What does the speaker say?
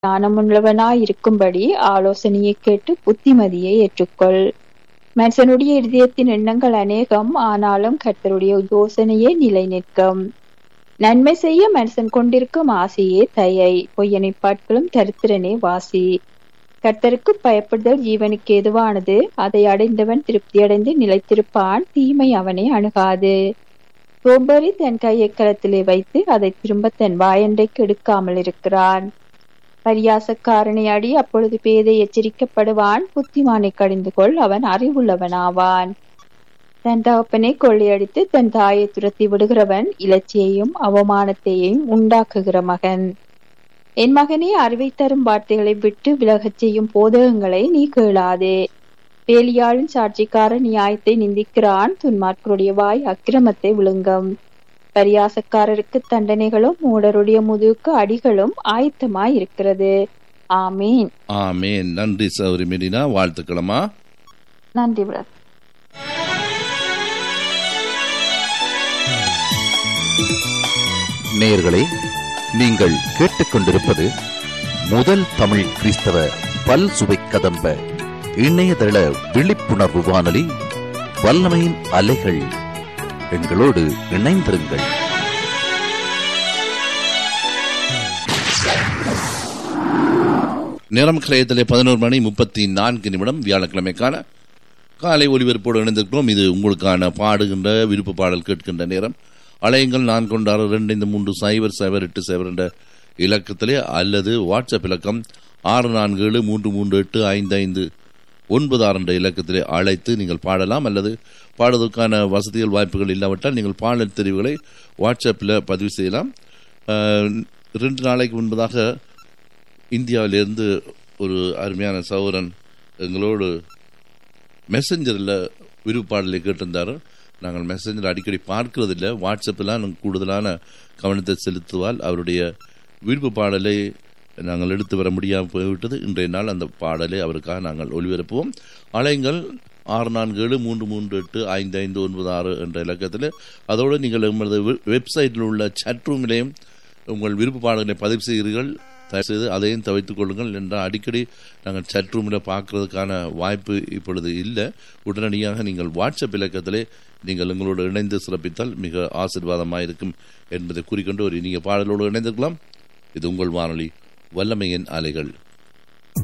ஞானமுள்ளவனாயிருக்கும்படி ஆலோசனையைக் கேட்டு புத்திமதியை ஏற்றுக்கொள். மனுஷனுடைய இருதயத்தின் எண்ணங்கள் அநேகம் ஆனாலும் கர்த்தருடைய யோசனையே நிலை நிற்கும். நன்மை செய்ய மனுஷன் கொண்டிருக்கும் ஆசையே தயை பொய்யனைப் பார்க்கிலும் தரித்திரனே வாசி. கர்த்தருக்குப் பயப்படுதல் ஜீவனுக்கு ஏதுவானது அதை அடைந்தவன் திருப்தியடைந்து நிலைத்திருப்பான் தீமை அவனை அணுகாது. சோம்பேறி தன் கையைக் கலத்திலே வைத்து அதைத் திரும்பத் தன் வாயண்டைக்கு எடுக்காமல் இருக்கிறான். பரியாசக்காரனை அடி அப்பொழுது பேதை எச்சரிக்கப்படுவான் புத்திமானைக் கடிந்து கொள் அவன் அறிவுள்ளவனாவான். தன் தகப்பனைக் கொள்ளையடித்து தன் தாயைத் துரத்தி விடுகிறவன் இலச்சையையும் அவமானத்தையும் உண்டாக்குகிற மகன். என் மகனே அறிவைத் தரும் வார்த்தைகளை விட்டு விலகச் செய்யும் போதகங்களை நீ கேளாதே. வேலியாளின் சாட்சிக்காரன் நியாயத்தை நிந்திக்கிறான் துன்மார்க்கருடைய வாய் அக்கிரமத்தை விழுங்கும். பரியாசக்காரருக்குத் தண்டனைகளும் மூடருடைய முதுகுக்கு அடிகளும் ஆயத்தமாய் இருக்கிறது. ஆமேன். ஆமேன் நன்றி சௌரி மெரினா வாழ்த்துக்களம்மா நன்றி பிரதர். நேயர்களே நீங்கள் கேட்டுக்கொண்டிருப்பது முதல் தமிழ் கிறிஸ்தவ பல் சுவை கதம்ப இணையதள விழிப்புணர்வு வானொலி வல்லமையின் அலைகள் எங்களோடு இணைந்திருங்கள் நேரம் கலையத்திலே பதினோரு மணி முப்பத்தி நான்கு நிமிடம் வியாழக்கிழமைக்கான காலை ஒலிபரப்போடு இணைந்திருக்கிறோம் இது உங்களுக்கான பாடுகின்ற விருப்ப பாடல் கேட்கின்ற நேரம் அலையுங்கள் நான் கொண்டாறு ரெண்டு இந்த மூன்று சைபர் சைபர் எட்டு சைபர் என்ற இலக்கத்திலே அல்லது வாட்ஸ்அப் இலக்கம் ஆறு நான்கு ஏழு மூன்று மூன்று எட்டு ஐந்து ஐந்து ஒன்பது ஆறு என்ற இலக்கத்திலே அழைத்து நீங்கள் பாடலாம் அல்லது பாடுவதற்கான வசதிகள் வாய்ப்புகள் இல்லாவிட்டால் நீங்கள் பாடல் தெரிவுகளை வாட்ஸ்அப்பில் பதிவு செய்யலாம் அஹ், ரெண்டு நாளைக்கு முன்பதாக இந்தியாவிலிருந்து ஒரு அருமையான சௌரன் எங்களோடு மெசஞ்சரில் விருப்பாடலை கேட்டிருந்தார் நாங்கள் மெசஞ்சர் அடிக்கடி பார்க்கறதில்ல வாட்ஸ்அப்பில் நாங்கள் கூடுதலான கவனத்தை செலுத்துவால் அவருடைய விருப்ப பாடலை நாங்கள் எடுத்து வர முடியாமல் போய்விட்டது இன்றைய நாள் அந்த பாடலை அவருக்காக நாங்கள் ஒளிபரப்புவோம் அலைங்கள் ஆறு நான்கு ஏழு மூன்று மூன்று எட்டு ஐந்து ஐந்து ஒன்பது ஆறு என்ற இலக்கத்தில் அதோடு நீங்கள் எமது வெ- வெப்சைட்டில் உள்ள chat ரூமிலேயும் உங்கள் விருப்ப பாடல்களை பதிவு செய்கிறீர்கள் தயவுசெய்து அதையும் தவிர்த்துக் கொள்ளுங்கள் என்றால் அடிக்கடி நாங்கள் chat ரூமில் பார்க்கறதுக்கான வாய்ப்பு இப்பொழுது இல்லை உடனடியாக நீங்கள் வாட்ஸ்அப் இலக்கத்திலே நீங்கள் எங்களோடு இணைந்து சிறப்பித்தால் மிக ஆசீர்வாதமாக இருக்கும் என்பதை குறிக்கொண்டு ஒரு இனிய பாடலோடு இணைந்திருக்கலாம் இது உங்கள் வானொலி வல்லமையின் அலைகள்